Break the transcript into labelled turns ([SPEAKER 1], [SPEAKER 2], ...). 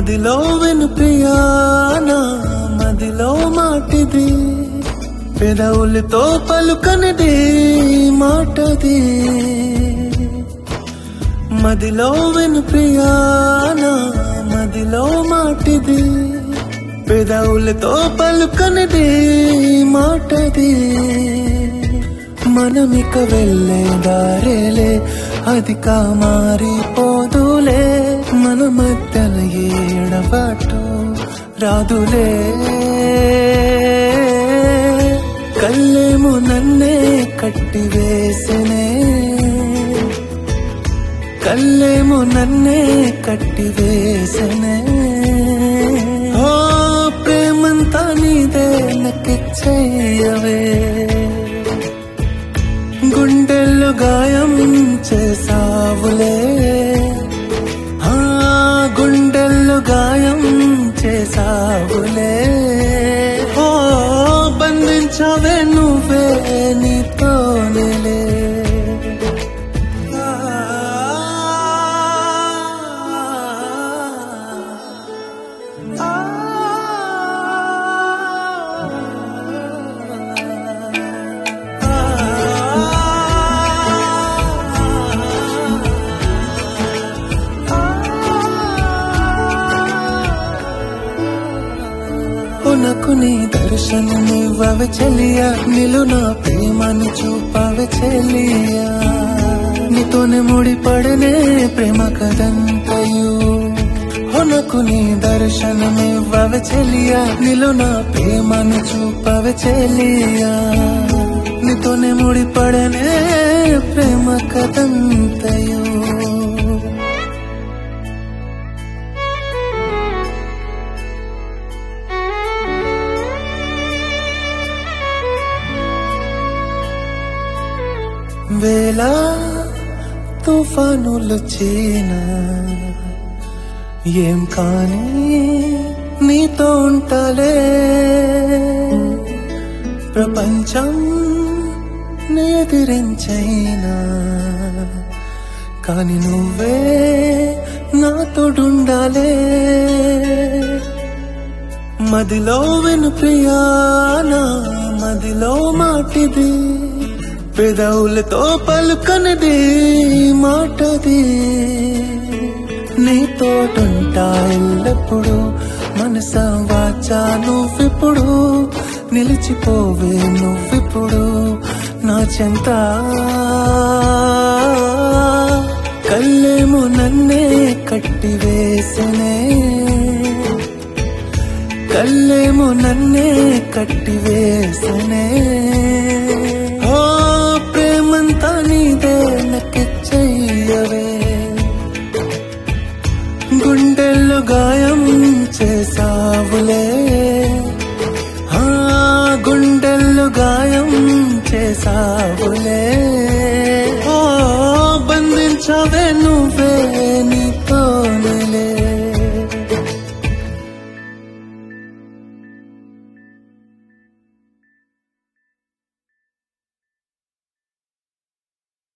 [SPEAKER 1] మదిలో విను ప్రియానా మదిలో మాటిది పెదవులతో పలుకనిది మాటది మదిలో విను ప్రియానా మదిలో మాటిది పెదవులతో పలుకనిది మాటది మనమిక వెళ్ళే దారేలే అది మారిపోదులే మన మధ్యన ఏడబాటు రాదులే కళ్ళేమో నన్నే కట్టివేసనే కళ్ళేమో నన్నే కట్టివేసనే ఓ ప్రేమంతా నీదే నక్కిచ్చేయవే గుండెల్లో గాయం చేసావులే ఆ గుండెల్లో గాయం చేసావులే ఓ బంధించవే నువ్వే నీతోనేలే నాకు నీ దర్శనమివ్వవే చెలియా నిలు నా ప్రేమను చూపవే చెలియా నీతోనే ముడిపడనే ప్రేమ కదంతయు నాకు నీ దర్శనమివ్వవే చెలియా నిలు నా ప్రేమను చూపవే చెలియా నీతోనే ముడిపడనే ప్రేమ కదంతయు వేళ తుఫానులు చీనా ఏం కానీ నీతో ఉంటాలే ప్రపంచం ఎదిరించైనా కాని నువ్వే నాతోడుండాలే మదిలో విను ప్రియానా మదిలో మాటిది పెదవులతో పలుకనిది మాటది నీతోటుంటా ఎల్లప్పుడు మనస వాచా నువ్విప్పుడు నిలిచిపోవే నువ్విప్పుడు నా చెంత కళ్ళేమో నన్నే కట్టివేసనే కళ్ళేమో నన్నే కట్టివేసనే ఓ ప్రేమంతా నీదే నక్కిచ్చయ్యవే గుండెల్లో గాయం చేసావులే ఆ గుండెల్లో గాయం చేసావులే ఓ బంధించవే